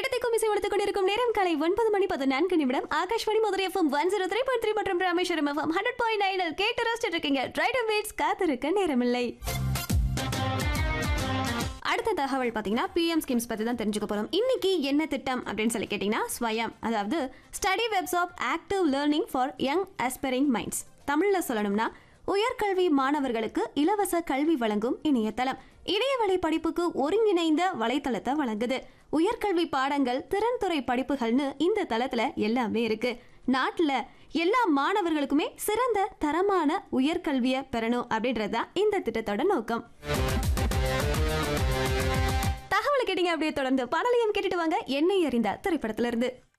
இடத்தை குமிசை ஒடுத்துக் கொண்டிருக்கும் நேரம் காலை ஒன்பது மணி பதினான்கு நிமிடம் Akashvani Madurai FM one zero three point three மற்றும் ராமேஸ்வரம் எஃப்எம் ஹண்ட்ரட் பாயிண்ட் நைனில் கேட்டு ரசிச்சிட்டு இருக்கீங்க ரைட் வீட்ஸ் காத்திருக்க நேரமில்லை அடுத்த தகவல் பார்த்தீங்கன்னா பிஎம் ஸ்கீம்ஸ் பற்றி தான் தெரிஞ்சுக்க போகிறோம் இன்னைக்கு என்ன திட்டம் அப்படின்னு சொல்லி கேட்டிங்கன்னா ஸ்வயம் அதாவது study webs of active learning for young aspiring minds தமிழில் சொல்லணும்னா உயர்கல்வி மாணவர்களுக்கு இலவச கல்வி வழங்கும் இணையதளம் இணையவழி படிப்புக்கு ஒருங்கிணைந்த வலைத்தளத்தை வழங்குது உயர்கல்வி பாடங்கள் திறன்துறை படிப்புகள்னு இந்த தளத்துல எல்லாமே இருக்கு நாட்டுல எல்லா மாணவர்களுக்குமே சிறந்த தரமான உயர்கல்வியை பெறணும் அப்படின்றது தான் இந்த திட்டத்தோட நோக்கம் தகவலை கேட்டீங்க அப்படியே தொடர்ந்து பாடலையும் கேட்டுட்டு வாங்க என்னை அறிந்த திரைப்படத்துல இருந்து